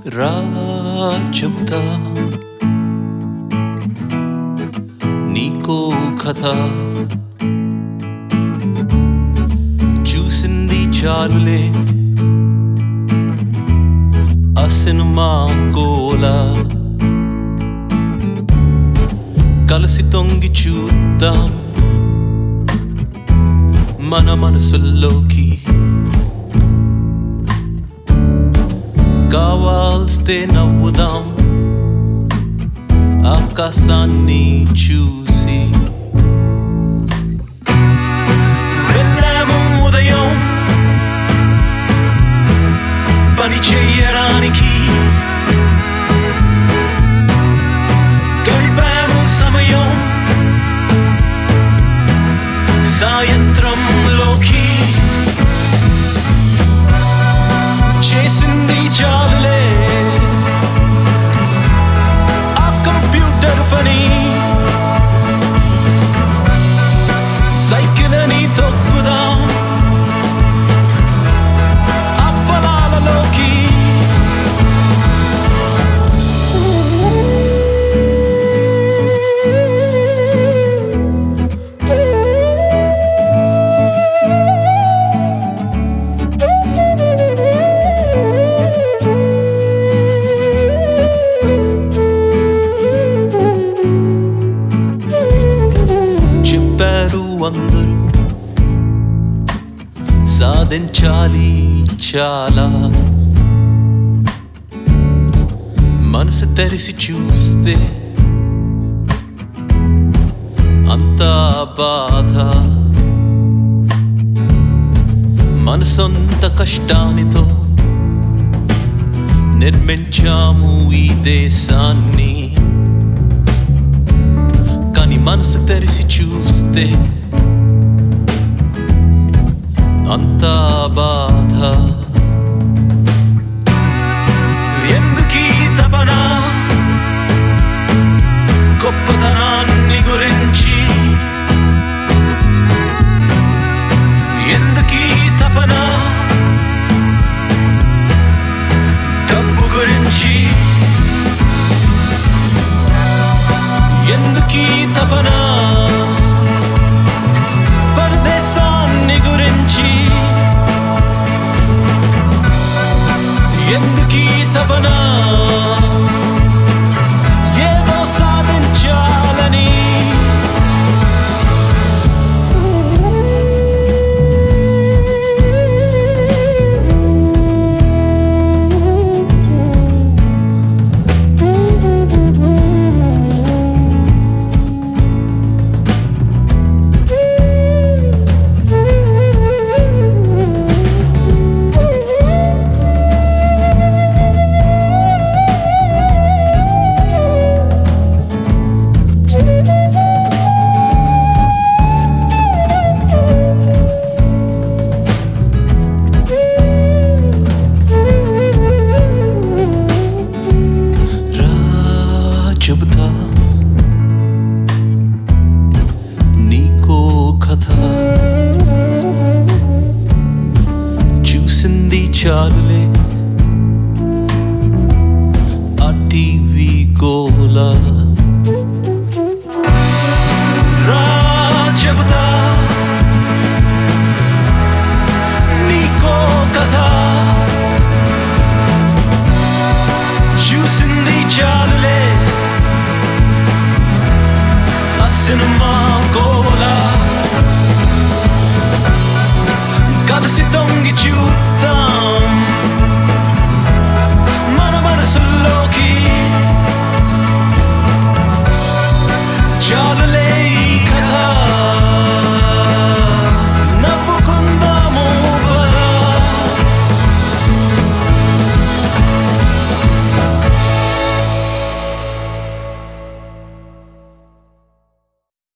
రా చెబుతా నీకో కథ చూసింది చాలులే ఆ సినిమా గోల కలిసి తొంగి చూద్దాం మన మనసుల్లోకి కావాల్స్తే నవ్వుదాం ఆకాశాన్ని చూసి వెళ్ళాము ఉదయం పని చెయ్యడానికి గడిపాము సమయం సాయంత్రంలోకి చేసింది చాలులే ఆ కంప్యూటర్ పని సైకిల్ అని తొక్కుదాం ఆ పొలాలలోకి చెప్పారు అందరూ సాధించాలి చాలా మనసు తెరిసి చూస్తే అంతా బాధ మన సొంత కష్టానితో నిర్మించాము ఈ దేశాన్ని కానీ మనసు తెరిచి చూస్తే అంతా బాధ ఎందుకీ తపన గొప్పతనాన్ని గురించి ఎందుకీ తపన డబ్బు గురించి ఎందుకీ తపన పరదేశాన్ని గురించి ఎందుకీ తపన ఏదో సాధించాలని రా చెబుతా నీకో కథ చూసింది చాలులే ఆ టీవీ గోలా